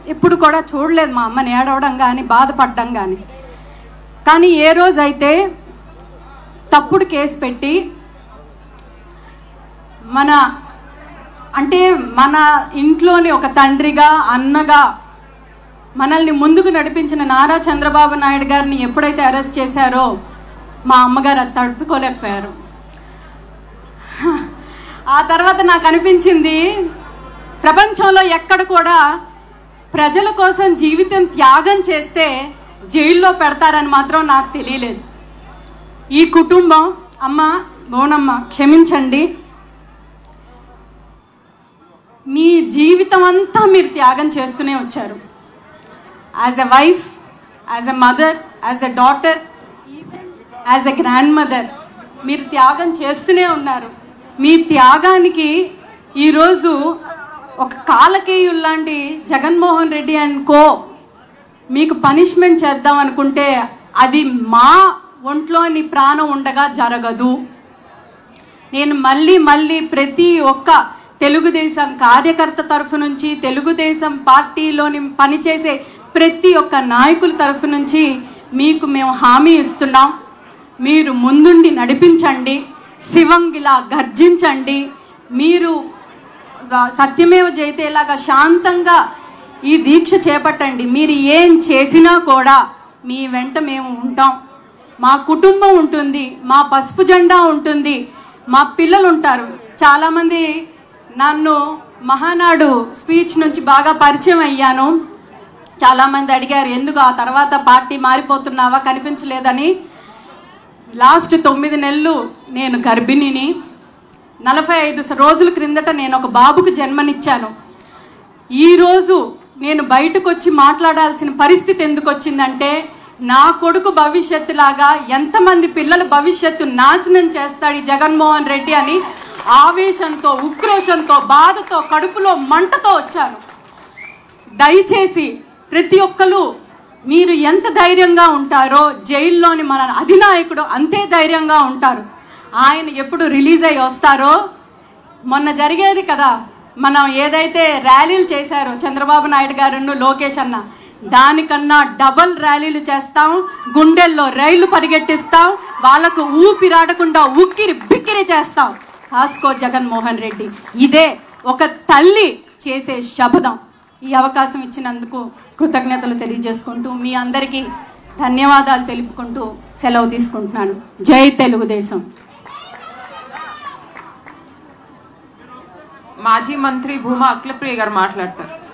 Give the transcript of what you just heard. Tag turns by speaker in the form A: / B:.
A: ఎప్పుడు కూడా చూడలేదు మా అమ్మని ఏడవడం కానీ బాధపడడం కానీ కానీ ఏ రోజైతే తప్పుడు కేసు పెట్టి మన అంటే మన ఇంట్లోని ఒక తండ్రిగా అన్నగా మనల్ని ముందుకు నడిపించిన నారా చంద్రబాబు నాయుడు గారిని ఎప్పుడైతే అరెస్ట్ చేశారో మా అమ్మగారు అది తడుపుకోలేకపోయారు ఆ తర్వాత నాకు అనిపించింది ప్రపంచంలో ఎక్కడ కూడా ప్రజల కోసం జీవితం త్యాగం చేస్తే జైల్లో పెడతారని మాత్రం నాకు తెలియలేదు ఈ కుటుంబం అమ్మ బోనమ్మ క్షమించండి మీ జీవితం అంతా మీరు త్యాగం చేస్తూనే వచ్చారు as a wife as a mother as a daughter as a grandmother మీరు త్యాగం చేస్తూనే ఉన్నారు మీ త్యాగానికి ఈరోజు ఒక కాలకేయులు లాంటి జగన్మోహన్ రెడ్డి అండ్ కో మీకు పనిష్మెంట్ చేద్దాం అనుకుంటే అది మా ఒంట్లోని ప్రాణం ఉండగా జరగదు నేను మళ్ళీ మళ్ళీ ప్రతి ఒక్క తెలుగుదేశం కార్యకర్త తరఫు నుంచి తెలుగుదేశం పార్టీలోని పనిచేసే ప్రతి ఒక్క నాయకుల తరఫు నుంచి మీకు మేము హామీ ఇస్తున్నాం మీరు ముందుండి నడిపించండి శివంగిలా గర్జించండి మీరు గా- సత్యమేవ జయతేలాగా శాంతంగా ఈ దీక్ష చేపట్టండి మీరు ఏం చేసినా కూడా మీ వెంట మేము ఉంటాం మా కుటుంబం ఉంటుంది మా పసుపు జెండా ఉంటుంది మా పిల్లలు ఉంటారు చాలామంది నన్ను మహానాడు స్పీచ్ నుంచి బాగా పరిచయం అయ్యాను చాలామంది అడిగారు ఎందుకు ఆ తర్వాత పార్టీ మారిపోతున్నావా కనిపించలేదని లాస్ట్ తొమ్మిది నెలలు నేను గర్భిణిని నలభై ఐదు రోజుల క్రిందట నేను ఒక బాబుకు జన్మనిచ్చాను ఈరోజు నేను బయటకు వచ్చి మాట్లాడాల్సిన పరిస్థితి ఎందుకు వచ్చిందంటే నా కొడుకు భవిష్యత్తు లాగా ఎంతమంది పిల్లల భవిష్యత్తు నాశనం చేస్తాడు ఈ జగన్మోహన్ రెడ్డి అని ఆవేశంతో ఉక్రోషంతో బాధతో కడుపులో మంటతో వచ్చాను దయచేసి ప్రతి ఒక్కరు మీరు ఎంత ధైర్యంగా ఉంటారో జైల్లోని మన అధినాయకుడు అంతే ధైర్యంగా ఉంటారు ఆయన ఎప్పుడు రిలీజ్ అయ్యి వస్తారో మొన్న జరిగేది కదా మనం ఏదైతే ర్యాలీలు చేశారో చంద్రబాబు నాయుడు గారును లోకేష్ అన్న దానికన్నా డబల్ ర్యాలీలు చేస్తాం గుండెల్లో రైళ్లు పరిగెట్టిస్తాం వాళ్ళకు ఊపిరాడకుండా ఉక్కిరి బిక్కిరి చేస్తాం కాసుకో జగన్మోహన్ రెడ్డి ఇదే ఒక తల్లి చేసే శపథం ఈ అవకాశం ఇచ్చినందుకు కృతజ్ఞతలు తెలియజేసుకుంటూ మీ అందరికీ ధన్యవాదాలు తెలుపుకుంటూ సెలవు తీసుకుంటున్నాను జై తెలుగుదేశం
B: మాజీ మంత్రి భూమా అఖిలప్రియ గారు మాట్లాడతారు